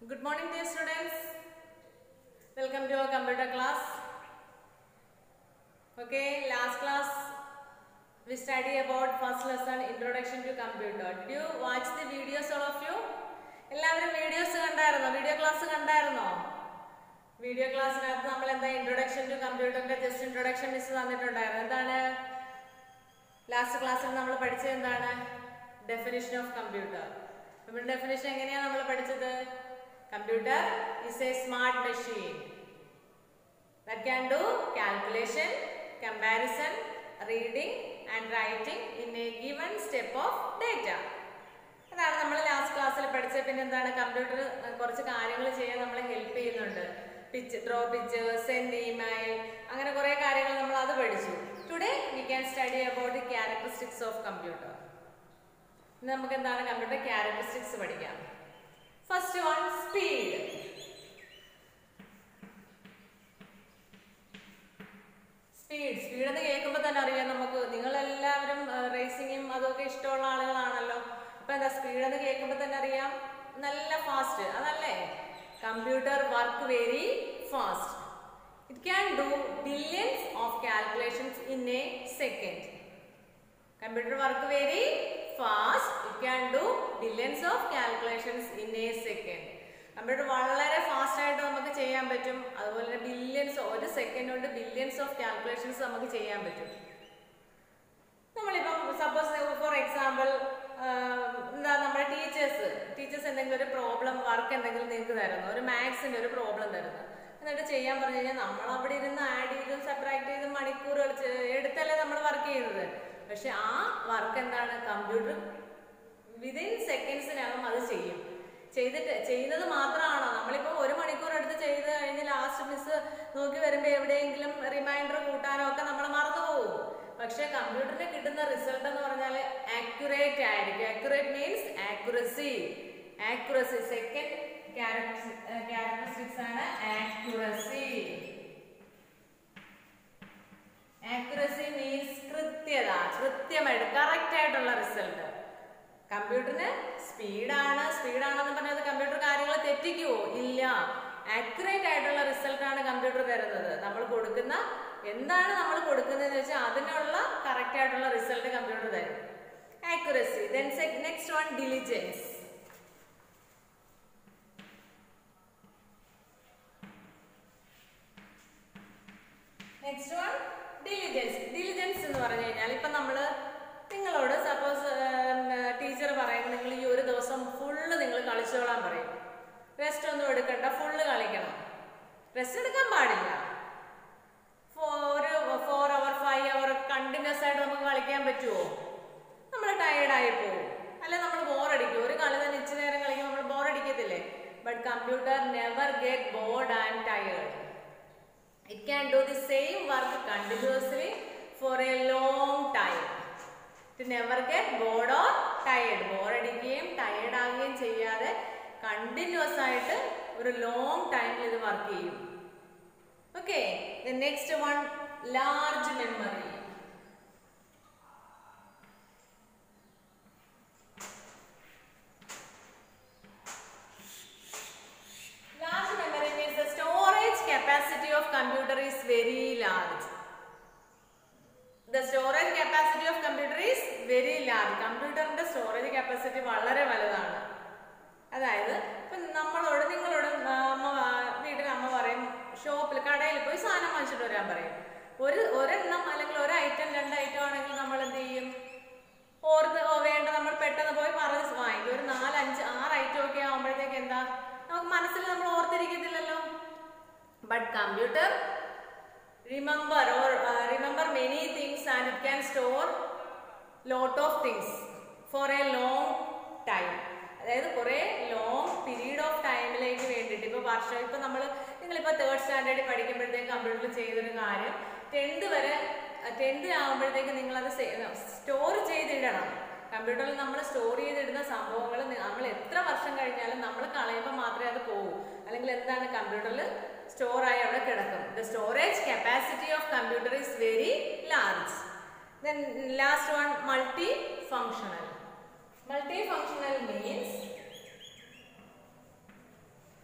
Good morning, dear students. Welcome to our computer class. Okay, last class we study about first lesson introduction to computer. Did you watch the videos all of you? എല്ലാവരും videos കണ്ടായിരുന്നോ video class കണ്ടായിരുന്നോ video ക്ലാസ്സിനകത്ത് നമ്മൾ എന്താ introduction to കമ്പ്യൂട്ടറിന്റെ just introduction miss തന്നിട്ടുണ്ടായിരുന്നു എന്താണ് last ക്ലാസ്സിൽ നമ്മൾ പഠിച്ചത് എന്താണ് ഡെഫിനിഷൻ ഓഫ് കമ്പ്യൂട്ടർ നമ്മുടെ ഡെഫിനിഷൻ എങ്ങനെയാണ് നമ്മൾ പഠിച്ചത് computer is a smart machine that can do calculation, comparison, reading and writing in a given step of data. അതാണ് നമ്മൾ ലാസ്റ്റ് ക്ലാസ്സിൽ പഠിച്ചത് പിന്നെ എന്താണ് കമ്പ്യൂട്ടർ കുറച്ച് കാര്യങ്ങൾ ചെയ്യാൻ നമ്മളെ ഹെൽപ്പ് ചെയ്യുന്നുണ്ട് pitch draw picture send email അങ്ങനെ കുറേ കാര്യങ്ങൾ നമ്മൾ അത് പഠിച്ചു today we can study about the characteristics of computer ഇന്ന് നമുക്ക് എന്താണ് കമ്പ്യൂട്ടർ ക്യാരക്ടറിസ്റ്റിക്സ് പഠിക്കാം first one speed speed speed എന്ന് കേൾക്കുമ്പോൾ തന്നെ അറിയാം നമുക്ക് നിങ്ങളെല്ലാവരും റേസിങ്ങും അതൊക്കെ ഇഷ്ടമുള്ള ആളുകളാണല്ലോ അപ്പൊ എന്താ സ്പീഡ് എന്ന് കേൾക്കുമ്പോൾ തന്നെ അറിയാം നല്ല ഫാസ്റ്റ് അതല്ലേ computer work very fast it can do billions of calculations in a second computer work very fast it can do billions of calculations in a second computer വളരെ ഫാസ്റ്റ് ആയിട്ട് നമുക്ക് ചെയ്യാൻ പറ്റും അതുപോലെ തന്നെ ബില്യൺസ് ഒരു സെക്കൻഡ് കൊണ്ട് ബില്യൺസ് ഓഫ് കാൽക്കുലേഷൻസ് നമുക്ക് ചെയ്യാൻ പറ്റും നമ്മളിപ്പം സപ്പോസ് ഫോർ എക്സാമ്പിൾ എന്താ നമ്മുടെ ടീച്ചേഴ്സ് ടീച്ചേഴ്സ് എന്തെങ്കിലും ഒരു പ്രോബ്ലം വർക്ക് എന്തെങ്കിലും നിങ്ങൾക്ക് തരുന്നു ഒരു മാത്സിന്റെ ഒരു പ്രോബ്ലം തരുന്നു എന്നിട്ട് ചെയ്യാൻ പറഞ്ഞു കഴിഞ്ഞാൽ നമ്മൾ അവിടെ ഇരുന്ന് ആഡ് ചെയ്തും സബ്ട്രാക്ട് ചെയ്തും മണിക്കൂറുകൾ എടുത്തല്ലേ നമ്മൾ വർക്ക് ചെയ്യുന്നത് പക്ഷെ ആ വർക്ക് എന്താണ് കമ്പ്യൂട്ടർ വിതിൻ സെക്കൻഡ്സിനകം അത് ചെയ്യും ചെയ്തിട്ട് ചെയ്യുന്നത് മാത്രമാണോ നമ്മളിപ്പോ ഒരു മണിക്കൂർ എടുത്ത് ചെയ്ത് കഴിഞ്ഞ് ലാസ്റ്റ് മിസ് നോക്കി വരുമ്പോ എവിടെയെങ്കിലും റിമൈൻഡർ കൂട്ടാനോ ഒക്കെ നമ്മൾ മറന്നു പോകും പക്ഷെ കമ്പ്യൂട്ടറിന് കിട്ടുന്ന റിസൾട്ട് എന്ന് പറഞ്ഞാൽ ആക്യുറേറ്റ് ആയിരിക്കും accurate means accuracy accuracy second characteristics ആണ് ആക്യുറസി ആക്യുറസി മീൻസ് കൃത്യത കൃത്യമായിട്ട് കറക്റ്റ് ആയിട്ടുള്ള റിസൾട്ട് കമ്പ്യൂട്ടറിന് സ്പീഡാണ് സ്പീഡാണെന്ന് പറഞ്ഞത് കമ്പ്യൂട്ടർ കാര്യങ്ങൾ തെറ്റിക്കുവോ ഇല്ല ആക്യുറേറ്റ് ആയിട്ടുള്ള റിസൾട്ട് ആണ് കമ്പ്യൂട്ടർ തരുന്നത് നമ്മൾ കൊടുക്കുന്ന എന്താണ് നമ്മൾ കൊടുക്കുന്നതെന്ന് വെച്ചാൽ അതിനുള്ള കറക്റ്റ് ആയിട്ടുള്ള റിസൾട്ട് കമ്പ്യൂട്ടർ തരും accuracy then next one diligence next one diligence diligence എന്ന് പറഞ്ഞു കഴിഞ്ഞാൽ ഇപ്പൊ നമ്മള് നിങ്ങളോട് സപ്പോസ് ടീച്ചർ പറയും നിങ്ങൾ ഈ ഒരു ദിവസം ഫുള്ള് നിങ്ങൾ കളിച്ചോളാൻ പറയും റെസ്റ്റ് ഒന്നും എടുക്കണ്ട ഫുള്ള് കളിക്കണം റെസ്റ്റ് എടുക്കാൻ പാടില്ല ഒരു four hour five hour continuous ആയിട്ട് നമുക്ക് കളിക്കാൻ പറ്റുമോ നമ്മൾ ടയേർഡായി പോകും അല്ലെ നമ്മൾ ബോറടിക്കും ഒരു കളി തന്നെ ഇച്ചിരി നേരം കളിക്കുമ്പോൾ നമ്മൾ ബോറടിക്കത്തില്ലേ but computer never get bored and tired it can do the same work continuously for a long time to never get bored or tired ബോറടിക്കുകയും ടയേർഡ് ആവുകയും ചെയ്യാതെ കണ്ടിന്യൂസ് ആയിട്ട് ഒരു ലോങ് ടൈമിൽ ഇത് വർക്ക് ചെയ്യും okay next one large memory Large memory means the storage capacity of computer is very large. The storage capacity of computer is very large. കമ്പ്യൂട്ടറിന്റെ storage capacity വളരെ വലുതാണ് അതായത് ഇപ്പൊ നമ്മളോട് നിങ്ങളോട് അമ്മ വീട്ടിൽ അമ്മ പറയും ഷോപ്പിൽ കടയിൽ പോയി സാധനം വാങ്ങിച്ചിട്ട് വരാൻ പറയും ഒരു ഒരെണ്ണം അല്ലെങ്കിൽ ഒരു ഐറ്റം രണ്ട് ഐറ്റം ആണെങ്കിൽ നമ്മൾ എന്ത് ചെയ്യും ഓർത്ത് ഓ വേണ്ട നമ്മൾ പെട്ടെന്ന് പോയി പറഞ്ഞ് വാങ്ങിക്കും ഒരു നാല് അഞ്ച് ആറ് ഐറ്റം ഒക്കെ ആകുമ്പോഴത്തേക്ക് എന്താ നമുക്ക് മനസ്സിൽ നമ്മൾ ഓർത്തിരിക്കത്തില്ലല്ലോ but computer remember or remember many things and it can store lot of things for a long time അതായത് കുറേ ലോങ് പീരീഡ് ഓഫ് ടൈമിലേക്ക് വേണ്ടിയിട്ട് ഇപ്പോൾ വർഷം ഇപ്പോൾ നമ്മൾ നിങ്ങളിപ്പോൾ തേർഡ് സ്റ്റാൻഡേർഡിൽ പഠിക്കുമ്പോഴത്തേക്ക് കമ്പ്യൂട്ടറിൽ ചെയ്തൊരു കാര്യം ടെൻത്ത് വരെ ടെൻത്ത് ആകുമ്പോഴത്തേക്ക് നിങ്ങളത് സ്റ്റോർ ചെയ്തിടണം കമ്പ്യൂട്ടറിൽ നമ്മൾ സ്റ്റോർ ചെയ്തിടുന്ന സംഭവങ്ങൾ നമ്മൾ എത്ര വർഷം കഴിഞ്ഞാലും നമ്മൾ കളയുമ്പോൾ മാത്രമേ അത് പോകൂ അല്ലെങ്കിൽ എന്താണ് കമ്പ്യൂട്ടറിൽ സ്റ്റോർ ആയി അവിടെ കിടക്കും the storage capacity of computer is very large then last one multi functional multifunctional means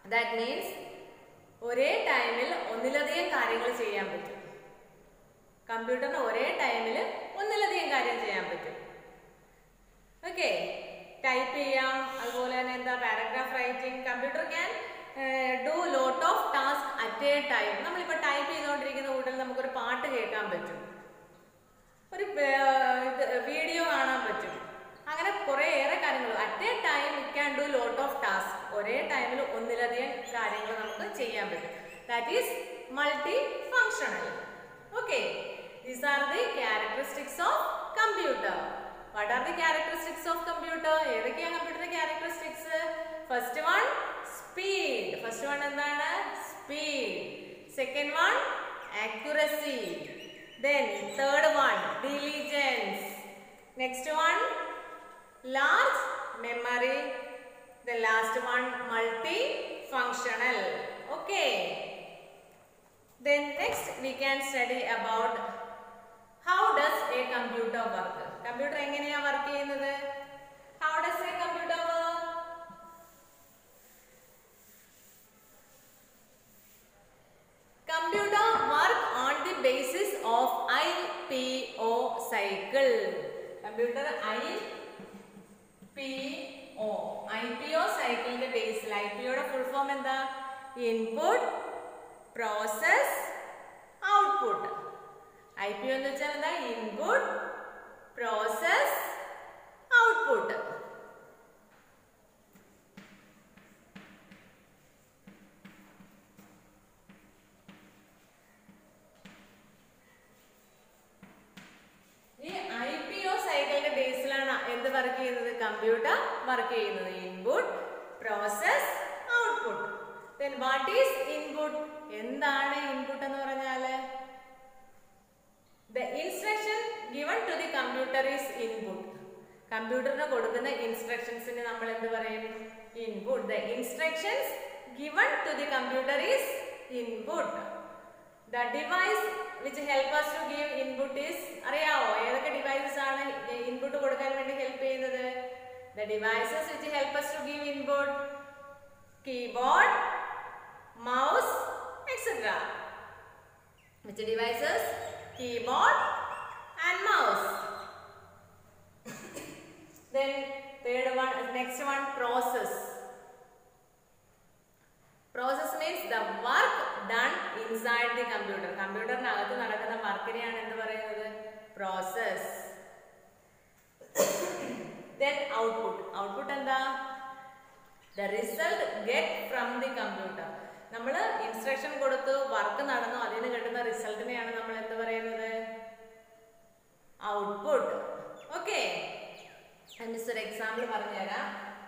that means ഒരേ ടൈമിൽ ഒന്നിലധികം കാര്യങ്ങൾ ചെയ്യാൻ പറ്റും കമ്പ്യൂട്ടറിന് ഒരേ ടൈമിൽ ഒന്നിലധികം കാര്യം ചെയ്യാൻ പറ്റും ഓക്കെ ടൈപ്പ് ചെയ്യാം അതുപോലെ തന്നെ എന്താ paragraph writing computer can do lot of task at a time നമ്മളിപ്പോൾ ടൈപ്പ് ചെയ്തുകൊണ്ടിരിക്കുന്ന കൂട്ടത്തിൽ നമുക്കൊരു പാട്ട് കേൾക്കാൻ പറ്റും ഒരു വീഡിയോ കാണാൻ പറ്റും അങ്ങനെ കുറേ ഏറെ കാര്യങ്ങൾ at a time it can do lot of task ഒരേ ടൈമിൽ ഒന്നിലധികം കാര്യങ്ങൾ നമുക്ക് ചെയ്യാൻ പറ്റും that is multi functional okay these are the characteristics of computer what are the characteristics of computer ഏതൊക്കെയാണ് കമ്പ്യൂട്ടറിന്റെ characteristics first one speed first one എന്താണ് speed second one accuracy then third one diligence next one large memory the last one multi functional okay then next we can study about how does a computer work computer എങ്ങനെയാ work ചെയ്യുന്നത് how does a computer work Computer work on the basis of IPO cycle. Computer IPO. IPO സൈക്കിളിന്റെ ബേസിൽ ഐപിഒയുടെ full form എന്താ input process output I P O എന്ന് വെച്ചാൽ എന്താ input process output ഈ ഐ പി ഒ സൈക്കിളിന്റെ ബേസിലാണ് എന്ത് വർക്ക് ചെയ്യുന്നത് കമ്പ്യൂട്ടർ വർക്ക് ചെയ്യുന്നത് input process output then what is input എന്താണ് ഇൻപുട്ട് എന്ന് പറഞ്ഞാല് the instruction given to the computer is input കമ്പ്യൂട്ടറിന് കൊടുക്കുന്ന ഇൻസ്ട്രക്ഷൻസിന് നമ്മൾ എന്ത് പറയും input the instructions given to the computer is input the device which help us to give input is അറിയാവോ ഏതൊക്കെ ഡിവൈസസ് ആണ് ഇൻപുട്ട് കൊടുക്കാൻ വേണ്ടി ഹെൽപ്പ് ചെയ്യുന്നത് the devices which help us to give input keyboard mouse etcetera which devices keyboard and mouse then third one next one process process means the work done inside the computer കമ്പ്യൂട്ടറിനകത്ത് നടക്കുന്ന വർക്കിനെയാണ് എന്ത് പറയുന്നത് process then output output എന്താ the result get from the computer നമ്മൾ instruction കൊടുത്തു work നടന്നു അതിൽ നിന്ന് കിട്ടുന്ന റിസൾട്ടിനെയാണ് നമ്മൾ എന്ത് പറയുന്നത് ഔട്ട്പുട്ട് ഓക്കെ മിസ് ഒരു എക്സാമ്പിൾ പറഞ്ഞുതരാം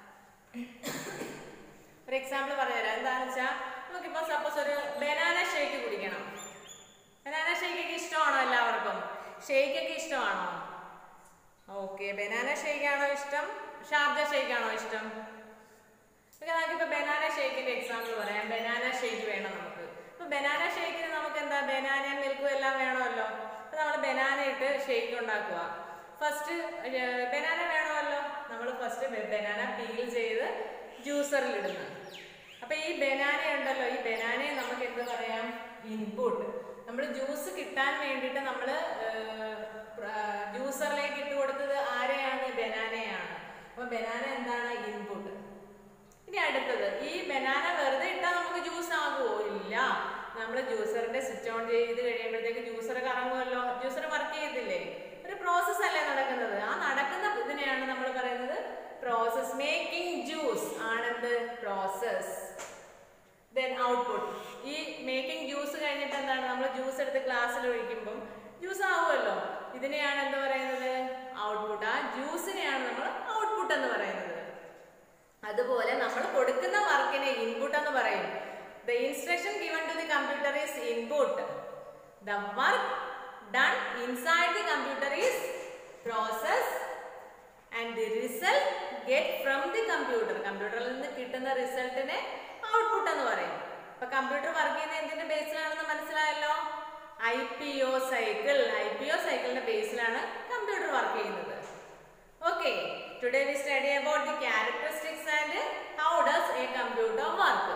ഒരു എക്സാമ്പിൾ പറഞ്ഞുതരാം എന്താണെന്ന് വെച്ചാൽ നമുക്കിപ്പോൾ സപ്പോസ് ഒരു ബനാന ഷേക്ക് കുടിക്കണം ബനാന ഷേക്കൊക്കെ ഇഷ്ടമാണോ എല്ലാവർക്കും ഷേക്കൊക്കെ ഇഷ്ടമാണോ ഓക്കെ ബനാന ഷേക്കാണോ ഇഷ്ടം ഷാർജ ഷേക്കാണോ ഇഷ്ടം ഓക്കെ നമുക്കിപ്പോൾ ബനാന ഷേക്കിന്റെ എക്സാമ്പിൾ പറയാം ബനാന ഷേക്ക് വേണം നമുക്ക് അപ്പോൾ ബനാന ഷേക്കിന് നമുക്ക് എന്താ ബനാനയും മിൽക്കും എല്ലാം വേണമല്ലോ അപ്പോൾ നമ്മൾ ബനാന ഇട്ട് ഷേക്ക് ഉണ്ടാക്കുക ഫസ്റ്റ് ബനാന വേണമല്ലോ നമ്മൾ ഫസ്റ്റ് ബനാന പീൽ ചെയ്ത് ജ്യൂസറിൽ ഇടുന്നു അപ്പൊ ഈ ബനാന ഉണ്ടല്ലോ ഈ ബനാനയെ നമുക്ക് എന്ത് പറയാം ഇൻപുട്ട് നമ്മൾ ജ്യൂസ് കിട്ടാൻ വേണ്ടിയിട്ട് നമ്മൾ ജ്യൂസറിലേക്ക് ഇട്ട് കൊടുത്തത് ആരെയാണ് ബനാനയാണ് അപ്പൊ ബനാന എന്താണ് ഇൻപുട്ട് ഇനി അടുത്തത് ഈ ബനാന വെറുതെ ഇട്ടാൽ നമുക്ക് ജ്യൂസ് ആകുമോ ഇല്ല നമ്മൾ ജ്യൂസറിന്റെ സ്വിച്ച് ഓൺ ചെയ്ത് കഴിയുമ്പോഴത്തേക്ക് ജ്യൂസർ കറങ്ങുമല്ലോ ജ്യൂസർ വർക്ക് ചെയ്തില്ലേ ഒരു പ്രോസസ് അല്ലേ നടക്കുന്നത് ആ നടക്കുന്ന ഇതിനെയാണ് നമ്മൾ പറയുന്നത് പ്രോസസ് മേക്കിംഗ് ജ്യൂസ് ആണെന്ത് പ്രോസസ് ദെൻ ഔട്ട്പുട്ട് ഈ മേക്കിംഗ് ജ്യൂസ് കഴിഞ്ഞിട്ട് എന്താണ് നമ്മൾ ജ്യൂസ് എടുത്ത് ഗ്ലാസ്സിൽ ഒഴിക്കുമ്പം ജ്യൂസ് ആവുമല്ലോ ഇതിനെയാണ് എന്ത് പറയുന്നത് ഔട്ട്പുട്ട് ആ ജ്യൂസിനെയാണ് നമ്മൾ ഔട്ട്പുട്ട് എന്ന് പറയുന്നത് അതുപോലെ നമ്മൾ കൊടുക്കുന്ന വർക്കിനെ ഇൻപുട്ട് എന്ന് പറയും the instruction given to the computer is input the work done inside the computer is process and the result get from the computer കമ്പ്യൂട്ടറിൽ നിന്ന് കിട്ടുന്ന റിസൾട്ടിനെ ഔട്ട്പുട്ട് എന്ന് പറയും അപ്പൊ കമ്പ്യൂട്ടർ വർക്ക് ചെയ്യുന്ന എന്തിന്റെ ബേസിലാണെന്ന് മനസ്സിലായല്ലോ I P O cycle I P O സൈക്കിളിന്റെ ബേസിലാണ് കമ്പ്യൂട്ടർ വർക്ക് ചെയ്യുന്നത് okay today we study about the characteristics and how does a computer work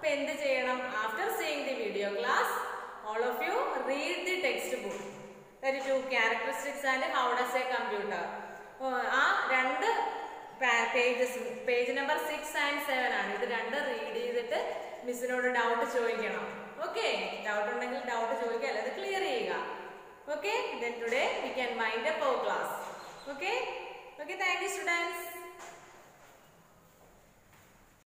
അപ്പൊ എന്ത് ചെയ്യണം after seeing the video class all of you read the text book that two characteristics and how does a computer ആ രണ്ട് pages page number six and seven ആണ് ഇത് രണ്ട് read ചെയ്തിട്ട് മിസ്സിനോട് ഡൗട്ട് ചോദിക്കണം ഓക്കെ ഡൗട്ട് ഉണ്ടെങ്കിൽ ഡൗട്ട് ചോദിക്കുക അല്ലാതെ ക്ലിയർ ചെയ്യുക okay then today we can mind up our class okay okay thank you students